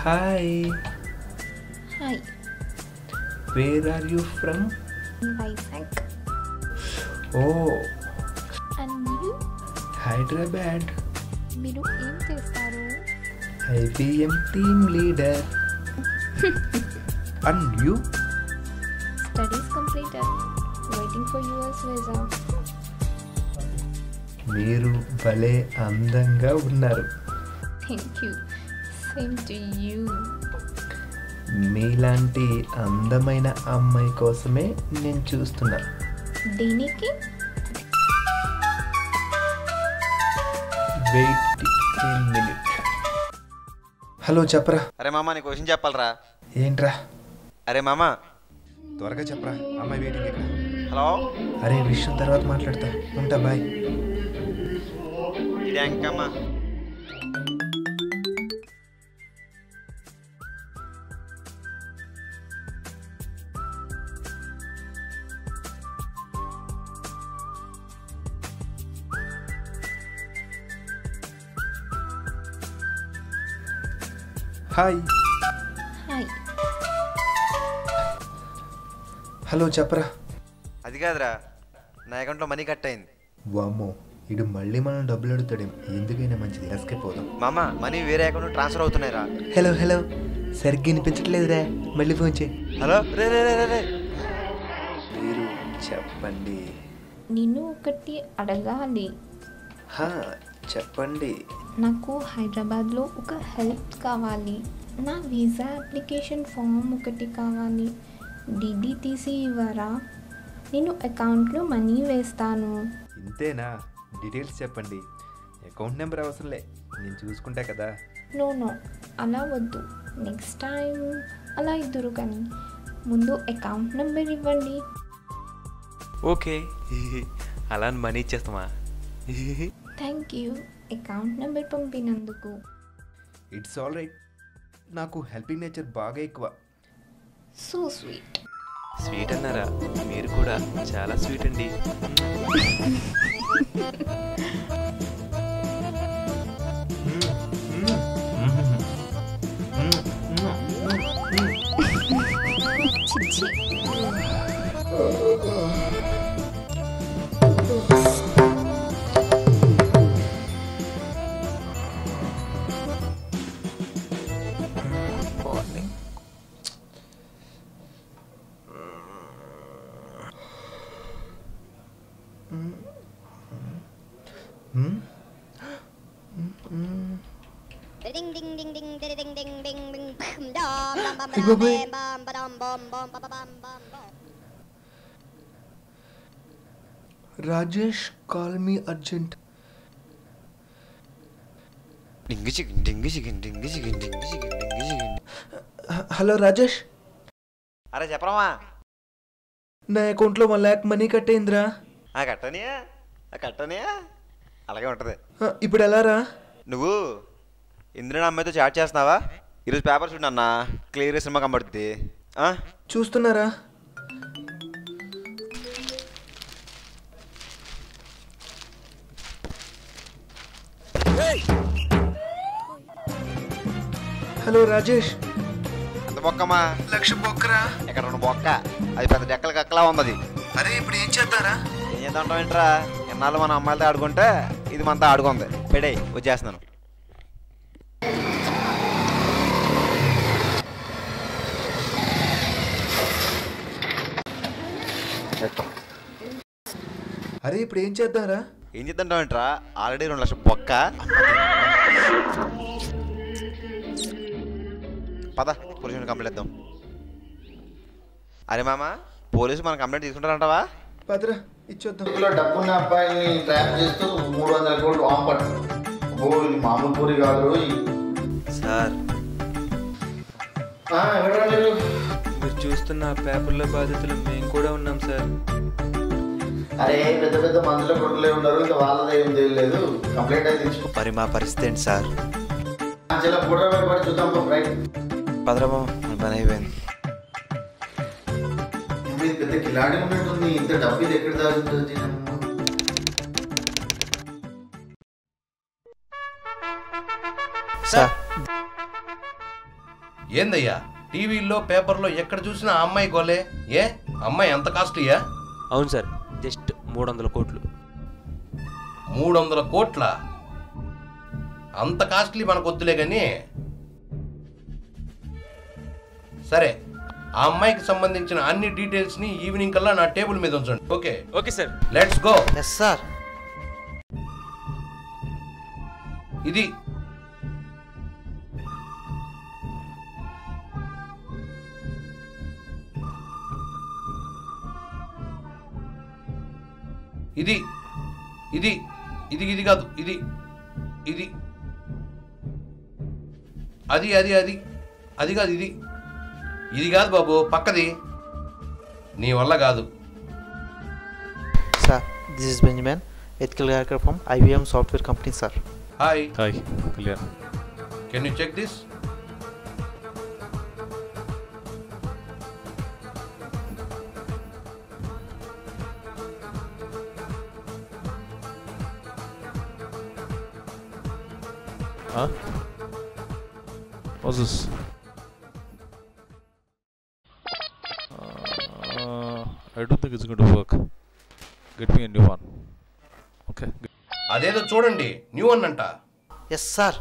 Hi hi where are you from Vizag oh and you Hyderabad మీరు ఏం చేస్తారు IBM team leader and you studies completed waiting for yours visa మీరు భలే అందంగా ఉన్నారు thank you same to you మీలాంటి అందమైన అమ్మాయి కోసమే నేను చూస్తున్నా దేనికి వెయిట్ మినిట్ హలో చెప్పరా అరే మామ నీ క్వశ్చన్ చెప్పాలరా ఏంట్రా అరే మామ త్వరగా చెప్పరా అమ్మాయి వెయిటింగ్ ఇక్కడ హలో అరే విషయం తర్వాత మాట్లాడతా ఉంటా బాయ్ ఇది అంకమ్మ హాయ్ హాయ్ హలో చెప్పరా అది కాదురా నా అకౌంట్లో మనీ కట్ అయింది వామ్మో ఇడు మళ్ళీ మనం డబ్బులు అడుగుతాడేం ఎందుకైనా మంచిది ఎస్కేప్ పోదాం మామ మనీ వేరే అకౌంట్ ట్రాన్స్ఫర్ అవుతున్నాయిరా హలో హలో సరిగ్గా వినిపించట్లేదురా మళ్ళీ ఫోన్ చేయి హలో రే రే రే రే రే మీరు చెప్పండి నిన్ను ఒకటి అడగాలి హా చెప్పండి నాకు హైదరాబాద్లో ఒక హెల్ప్ కావాలి నా వీసా అప్లికేషన్ ఫామ్ ఒకటి కావాలి డిడి తీసి ఇవ్వరా నేను అకౌంట్లో మనీ వేస్తాను ఇంతేనా డీటెయిల్స్ చెప్పండి అకౌంట్ నెంబర్ అవసరంలే నేను చూసుకుంటా కదా నో నో అలా వద్దు నెక్స్ట్ టైం అలా ఇద్దరు కానీ ముందు అకౌంట్ నెంబర్ ఇవ్వండి ఓకే అలా అని మనీ ఇచ్చేస్తామా థ్యాంక్ యూ అకౌంట్ నెంబర్ పంపినందుకు ఇట్స్ ఆల్ రైట్ నాకు హెల్పింగ్ నేచర్ బాగా ఎక్కువ సో స్వీట్ స్వీట్ అన్నారా మీరు కూడా చాలా స్వీట్ అండి చిచ్చి Ding ding ding ding ding ding ding ding ding bam dam bam bam Hey, baby. bam bam bam bam bam bam bam bam Rajesh call me urgent డింగి chicken డింగి chicken డింగి chicken డింగి చికెన్ డింగి chicken hello Rajesh అరే చెప్పరామా నా అకౌంట్లో one lakh money కట్టయిందిరా ఆ కట్టనియా ఆ కట్టనియా అలాగే ఉంటుంది ఆ, ఇప్పుడు ఎలా రా నువ్వు ఇంద్రుని అమ్మాయితో చాట్ చేస్తున్నావా ఈరోజు పేపర్ చూడు అన్న క్లియర్ సినిమా కనబడుతుంది ఆ? చూస్తున్నారా హలో రాజేష్ ఎంత బొక్కమ్మా లక్ష బొక్కరా ఇక్కడ రెండు బొక్క అది పెద్ద డెక్కల కక్కలా ఉంది అరే ఇప్పుడు ఏం చేద్దారా ఏం చేద్దాం ఏంట్రా ఎన్నాళ్ళు మన అమ్మాయిలతో ఆడుకుంటే ఇది మనతో ఆడుకుంది పెడే వచ్చేస్తున్నాను అరే ఇప్పుడు ఏం చేద్దాంరా ఏం చేద్దాం ఏంట్రా ఆల్రెడీ రెండు లక్షల బొక్క పద పోలీసు కంప్లైంట్ ఇద్దాం అరే మామ పోలీసు మన కంప్లైంట్ తీసుకుంటారంటావా పదరా ఇచ్చొద్దాం ఇందులో డబ్బున్న అబ్బాయిని ట్రాప్ చేస్తూ మూడు వందల కోట్లు ఆంపట్ ఓ ఇది మామూలు పూరి కాదు రోయ్. సార్ ఆ, ఎవరురా మీరు మీరు చూస్తున్న ఆ పేపర్లో బాధితులు మేము కూడా ఉన్నాం సార్ అరే పెద్ద పెద్ద మందుల కొడుకులే ఉన్నారు ఇంకా వాళ్ళదే ఏం తెలియలేదు కంప్లైంట్ అయితే ఇచ్చు మరి మా పరిస్థితి ఏంటి సార్ చాలా ఫోటో పడి చూద్దాం పో, రైట్ భద్రబాబు మన పని అయిపోయింది ఇది పెద్ద కిలాడి ఉన్నట్టుంది ఇంత డబ్బు ఇది ఎక్కడ దాగుతుంది సార్ ఏందయ్యా టీవీల్లో పేపర్లో ఎక్కడ చూసినా ఆ అమ్మాయి గోలే ఏ అమ్మాయి ఎంత కాస్ట్లీయా అవును సార్ జస్ట్ మూడు వందల కోట్లు మూడు వందల కోట్ల అంత కాస్ట్లీ మనకు వద్దులే కానీ సరే ఆ అమ్మాయికి సంబంధించిన అన్ని డీటెయిల్స్ ని ఈవినింగ్ కల్లా నా టేబుల్ మీద ఉంచండి okay okay sir let's go yes sir ఇది ఇది ఇది ఇది ఇది కాదు ఇది ఇది అది అది అది అది కాదు ఇది ఇది కాదు బాబు పక్కది నీ వల్ల కాదు sir this is Benjamin ethical hacker from IBM software company sir hi hi Kalyan can you check this Huh? What's this? Uh, I don't think it's going to work. Get me a new one. Okay. అదేదో చూడండి new one అంట yes sir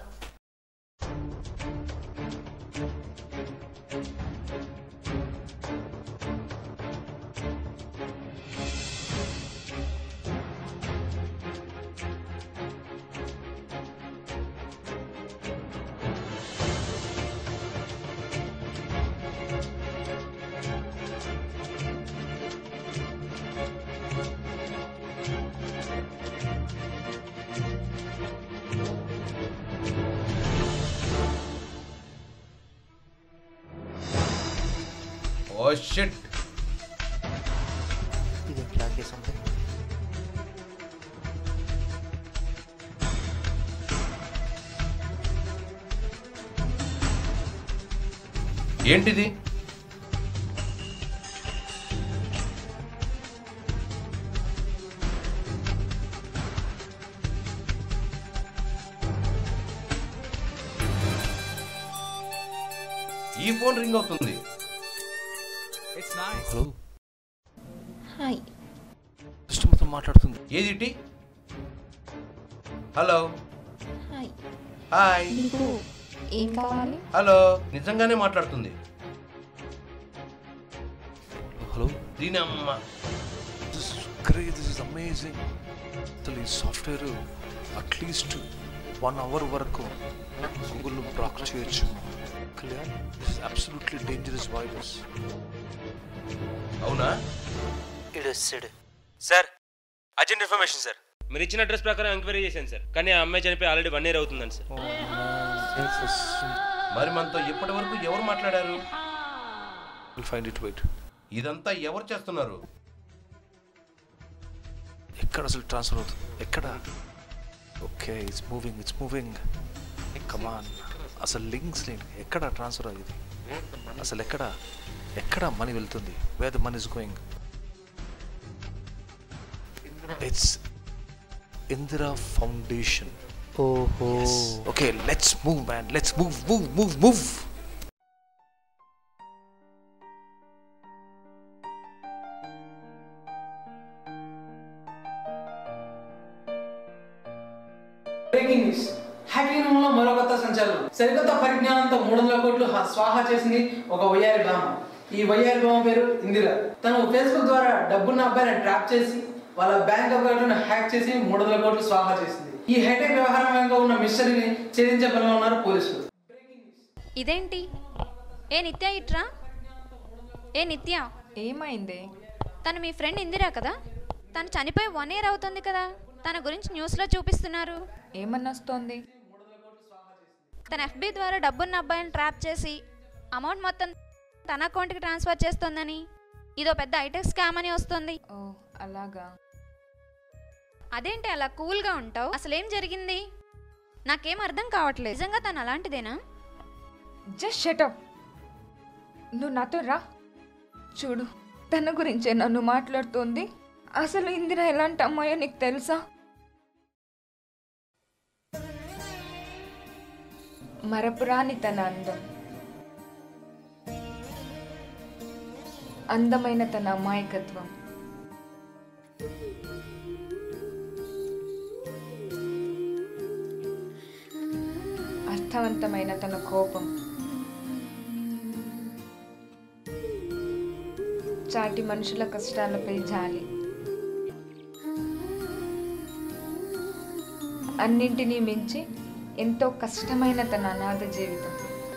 oh shit ఇది क्या case ఉంది ఏంటిది ఈ phone ring అవుతుంది hello hi సిస్టమ్తో మాట్లాడుతుంది ఏదిటి హలో హాయ్ హాయ్ మీకు ఏం కావాలి హలో నిజంగానే మాట్లాడుతుంది హలో దీని అమ్మ this great this is amazing అసలు ఈ సాఫ్ట్వేర్ అట్లీస్ట్ వన్ అవర్ వరకు గూగుల్లో బ్లాక్ చేయొచ్చు Kalyan this is absolutely dangerous virus అవునా ఇడెస్సెడ్ సార్ అర్జెంట్ ఇన్ఫర్మేషన్ సార్ మీరు ఇచ్చిన అడ్రస్ ప్రకారం ఎంక్వైరీ చేశాను సార్ కానీ ఆ అమ్మాయి చనిపోయి ఆల్రెడీ వన్ ఇయర్ అవుతుందండి సార్ మరి మనతో ఇప్పటి వరకు ఎవరు మాట్లాడారు విల్ ఫైండ్ ఇట్ వెయిట్ ఇదంతా ఎవరు చేస్తున్నారు ఎక్కడ అసలు ట్రాన్స్ఫర్ అవుతుంది ఎక్కడ okay it's moving it's moving come on అసలు లింక్స్ లేని ఎక్కడ ట్రాన్స్ఫర్ అయ్యేది అసలు ఎక్కడ ఎక్కడ మనీ వెళ్తుంది where the money is going it's Indira foundation ఓహో okay let's move man let's move move move move breaking news hacking రంగంలో మరో కొత్త సంచలనం సరికొత్త పరిజ్ఞానంతో మూడు వందల కోట్లు హ- స్వాహా చేసింది ఒక వయ్యారి భామ ఈ వయ్యారి భామ పేరు ఇందిరా తను ఫేస్బుక్ ద్వారా డబ్బున్న అబ్బాయిని ట్రాప్ చేసి వాళ్ళ బ్యాంక్ అకౌంట్ను హ్యాక్ చేసి మూడు వందల కోట్లు స్వాహా చేసింది ఈ హైటెక్ వ్యవహారం వెనుక ఉన్న మిస్టరీని ఛేదించే పనిలో ఉన్నారు పోలీసులు ఇదేంటి ఏ నిత్య ఇట్రా ఏ నిత్య ఏమైంది తను మీ ఫ్రెండ్ ఇందిరా కదా తను చనిపోయి వన్ ఇయర్ అవుతుంది కదా తన గురించి న్యూస్లో చూపిస్తున్నారు ఏమన్నొస్తోంది తన ఎఫ్బి ద్వారా డబ్బున్న అబ్బాయిని ట్రాప్ చేసి అమౌంట్ మొత్తం తన అకౌంట్కి ట్రాన్స్ఫర్ చేస్తోందని ఇదో పెద్ద ఐటెక్ స్కామ్ అని వస్తుంది ఓ అలాగా అదేంటి అలా కూల్గా ఉంటావు అసలు ఏం జరిగింది నాకేం అర్థం కావట్లేదు నిజంగా తను అలాంటిదేనా జస్ట్ షటప్ నువ్వు నాతో రా చూడు తన గురించే నన్ను మాట్లాడుతోంది అసలు ఇందిరా ఎలాంటి అమ్మాయో నీకు తెలుసా మరపురాని తన అందం అందమైన తన అమాయకత్వం అర్థవంతమైన తన కోపం చాటి మనుషుల కష్టాలపై జాలి అన్నింటినీ మించి ఎంతో కష్టమైన తన అనాథ జీవితం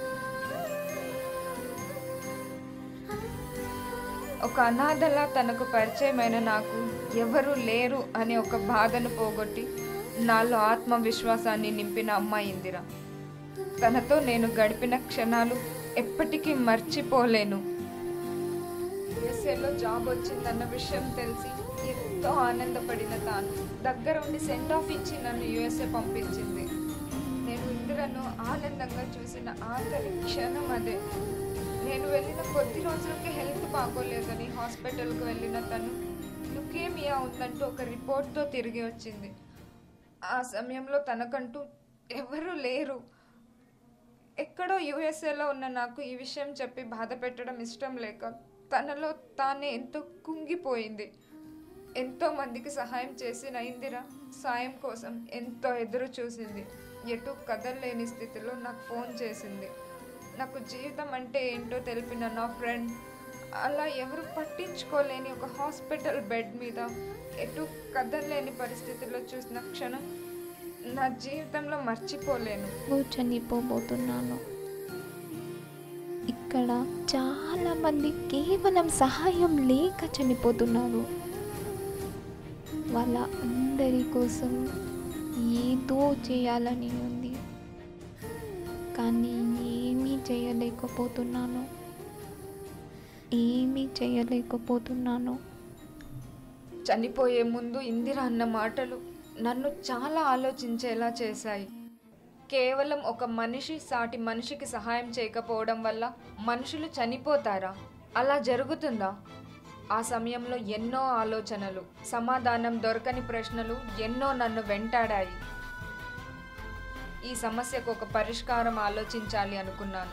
ఒక అనాథలా తనకు పరిచయమైన నాకు ఎవరు లేరు అనే ఒక బాధను పోగొట్టి నాలో ఆత్మవిశ్వాసాన్ని నింపిన అమ్మాయి ఇందిర తనతో నేను గడిపిన క్షణాలు ఎప్పటికీ మర్చిపోలేను యుఎస్ఏలో జాబ్ వచ్చిందన్న విషయం తెలిసి ఎంతో ఆనందపడిన తాను దగ్గరుండి సెండ్ ఆఫ్ ఇచ్చి నన్ను యుఎస్ఏ పంపించింది నేను ఇందిరను ఆనందంగా చూసిన ఆఖరి క్షణం అదే నేను వెళ్ళిన కొద్ది రోజులకి హెల్త్ బాగోలేదని హాస్పిటల్కి వెళ్ళిన తను లుకేమియా ఉందంటూ ఒక రిపోర్ట్తో తిరిగి వచ్చింది ఆ సమయంలో తనకంటూ ఎవరూ లేరు ఎక్కడో యుఎస్ఏలో ఉన్న నాకు ఈ విషయం చెప్పి బాధ పెట్టడం ఇష్టం లేక తనలో తానే ఎంతో కుంగిపోయింది ఎంతో మందికి సహాయం చేసిన ఇందిర సాయం కోసం ఎంతో ఎదురు చూసింది ఎటు కదలలేని స్థితిలో నాకు ఫోన్ చేసింది నాకు జీవితం అంటే ఏంటో తెలిపిన నా ఫ్రెండ్ అలా ఎవరు పట్టించుకోలేని ఒక హాస్పిటల్ బెడ్ మీద ఎటు కదలలేని పరిస్థితిలో చూసిన క్షణం నా జీవితంలో మర్చిపోలేను చనిపోబోతున్నాను ఇక్కడ చాలా మంది కేవలం సహాయం లేక చనిపోతున్నారు వాళ్ళ అందరి కోసం ఏదో చేయాలని ఉంది కానీ ఏమీ చేయలేకపోతున్నాను ఏమీ చేయలేకపోతున్నాను చనిపోయే ముందు ఇందిర అన్న మాటలు నన్ను చాలా ఆలోచించేలా చేశాయి కేవలం ఒక మనిషి సాటి మనిషికి సహాయం చేయకపోవడం వల్ల మనుషులు చనిపోతారా అలా జరుగుతుందా ఆ సమయంలో ఎన్నో ఆలోచనలు సమాధానం దొరకని ప్రశ్నలు ఎన్నో నన్ను వెంటాడాయి ఈ సమస్యకు ఒక పరిష్కారం ఆలోచించాలి అనుకున్నాను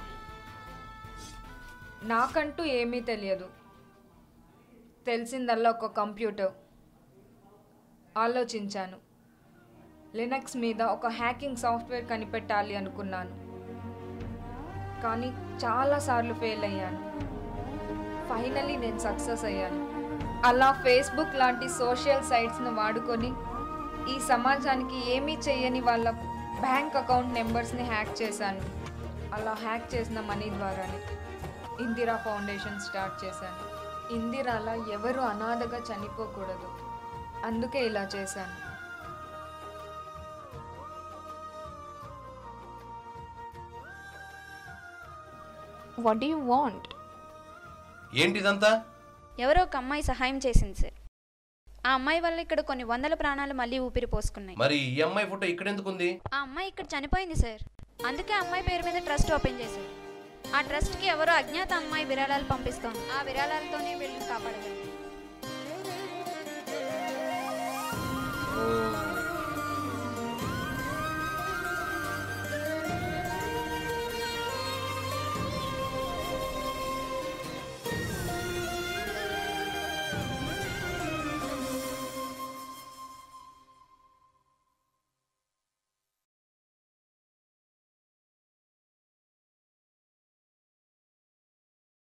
నాకంటూ ఏమీ తెలియదు తెలిసిందల్లా ఒక కంప్యూటర్ ఆలోచించాను లినక్స్ మీద ఒక హ్యాకింగ్ సాఫ్ట్వేర్ కనిపెట్టాలి అనుకున్నాను కానీ చాలాసార్లు ఫెయిల్ అయ్యాను ఫైనలీ నేను సక్సెస్ అయ్యాను అలా ఫేస్బుక్ లాంటి సోషల్ సైట్స్ను వాడుకొని ఈ సమాజానికి ఏమీ చేయని వాళ్ళ బ్యాంక్ అకౌంట్ నెంబర్స్ని హ్యాక్ చేశాను అలా హ్యాక్ చేసిన మనీ ద్వారానే ఇందిరా ఫౌండేషన్ స్టార్ట్ చేశాను ఇందిరాలా ఎవరు అనాథగా చనిపోకూడదు అందుకే ఇలా చేశాను వాట్ డూ యూ వాంట్ ఏంటిదంతా ఎవరో ఒక అమ్మాయి సహాయం చేసింది సార్ ఆ అమ్మాయి వల్ల ఇక్కడ కొన్ని వందల ప్రాణాలు మళ్ళీ ఊపిరి పోసుకున్నాయి మరి ఈ అమ్మాయి ఫోటో ఇక్కడ ఎందుకుంది ఆ అమ్మాయి ఇక్కడ చనిపోయింది సార్ అందుకే ఆ అమ్మాయి పేరు మీద ట్రస్ట్ ఓపెన్ చేశారు ఆ ట్రస్ట్కి ఎవరో అజ్ఞాత అమ్మాయి విరాళాలు పంపిస్తోంది ఆ విరాళాలతోనే వీళ్ళని కాపాడగలరు